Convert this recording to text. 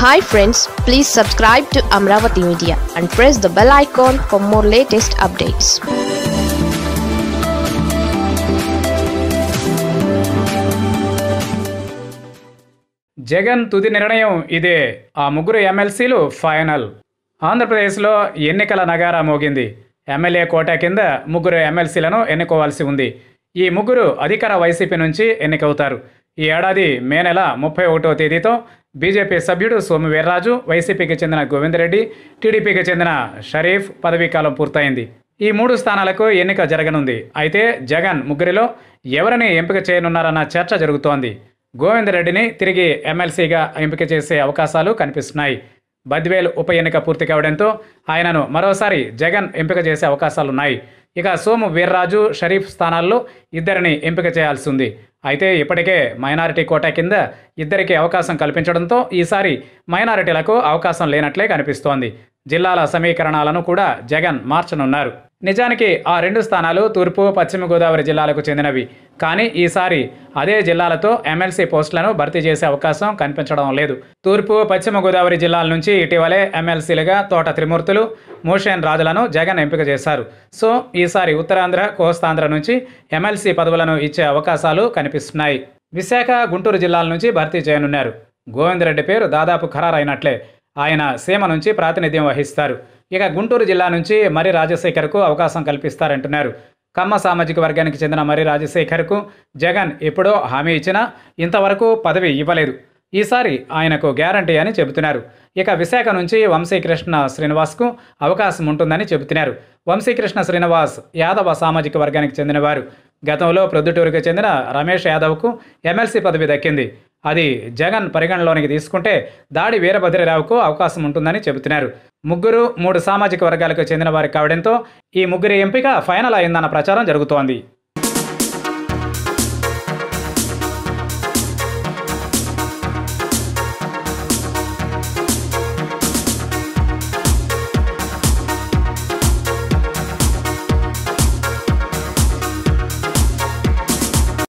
hi friends please subscribe to Amaravati media and press the bell icon for more latest updates Jagan తుది నిర్ణయం ఇదే ఆ ముగ్గురు ఎమ్మెల్సీలు ఫైనల్ ఆంధ్రప్రదేశ్లో ఎన్నికల నగారా మోగింది ఎమ్మెల్యే కోటా కింద ముగ్గురు ఎమ్మెల్సీలను ఎన్నుకోవాల్సి ఉంది ఈ ముగ్గురు అధికార వైసీపీ నుంచి ఎన్నికవుతారు ఈ ఏడాది మే నెల ముప్పై ఒకటో తేదీతో బీజేపీ సభ్యుడు సోము వీర్రాజు వైసీపీకి చెందిన గోవిందరెడ్డి టీడీపీకి చెందిన షరీఫ్ పదవీకాలం పూర్తయింది ఈ మూడు స్థానాలకు ఎన్నిక జరగనుంది అయితే జగన్ ముగ్గురిలో ఎవరిని ఎంపిక చేయనున్నారన్న చర్చ జరుగుతోంది గోవిందరెడ్డిని తిరిగి ఎమ్మెల్సీగా ఎంపిక చేసే అవకాశాలు కనిపిస్తున్నాయి బద్వేల్ ఉప ఎన్నిక పూర్తి కావడంతో ఆయనను మరోసారి జగన్ ఎంపిక చేసే అవకాశాలున్నాయి ఇక సోము వీర్రాజు షరీఫ్ స్థానాల్లో ఇద్దరిని ఎంపిక చేయాల్సి ఉంది అయితే ఇప్పటికే మైనారిటీ కోటా కింద ఇద్దరికి అవకాశం కల్పించడంతో ఈసారి మైనారిటీలకు అవకాశం లేనట్లే కనిపిస్తోంది జిల్లాల సమీకరణాలను కూడా జగన్ మార్చనున్నారు నిజానికి ఆ రెండు స్థానాలు తూర్పు పశ్చిమ గోదావరి జిల్లాలకు చెందినవి కానీ ఈసారి అదే జిల్లాలతో ఎమ్మెల్సీ పోస్టులను భర్తీ చేసే అవకాశం కనిపించడం లేదు తూర్పు పశ్చిమ గోదావరి జిల్లాల నుంచి ఇటీవలే ఎమ్మెల్సీలుగా తోట త్రిమూర్తులు మోషన్ రాజులను జగన్ ఎంపిక చేశారు సో ఈసారి ఉత్తరాంధ్ర కోస్తాంధ్ర నుంచి ఎమ్మెల్సీ పదవులను ఇచ్చే అవకాశాలు కనిపిస్తున్నాయి విశాఖ గుంటూరు జిల్లాల నుంచి భర్తీ చేయనున్నారు గోవిందరెడ్డి పేరు దాదాపు ఖరారైనట్లే ఆయన సీమ నుంచి ప్రాతినిధ్యం వహిస్తారు ఇక గుంటూరు జిల్లా నుంచి మరి రాజశేఖర్కు అవకాశం కల్పిస్తారంటున్నారు కమ్మ సామాజిక వర్గానికి చెందిన మరి రాజశేఖర్కు జగన్ ఎప్పుడో హామీ ఇచ్చినా ఇంతవరకు పదవి ఇవ్వలేదు ఈసారి ఆయనకు గ్యారంటీ అని చెబుతున్నారు ఇక విశాఖ నుంచి వంశీకృష్ణ శ్రీనివాస్కు అవకాశం ఉంటుందని చెబుతున్నారు వంశీకృష్ణ శ్రీనివాస్ యాదవ సామాజిక వర్గానికి చెందినవారు గతంలో ప్రొద్దుటూరుకు చెందిన రమేష్ యాదవ్కు ఎమ్మెల్సీ పదవి దక్కింది అది జగన్ పరిగణలోనికి తీసుకుంటే దాడి వీరభద్రరావుకు అవకాశం ఉంటుందని చెబుతున్నారు ముగ్గురు మూడు సామాజిక వర్గాలకు చెందిన వారు కావడంతో ఈ ముగ్గురి ఎంపిక ఫైనల్ అయిందన్న ప్రచారం జరుగుతోంది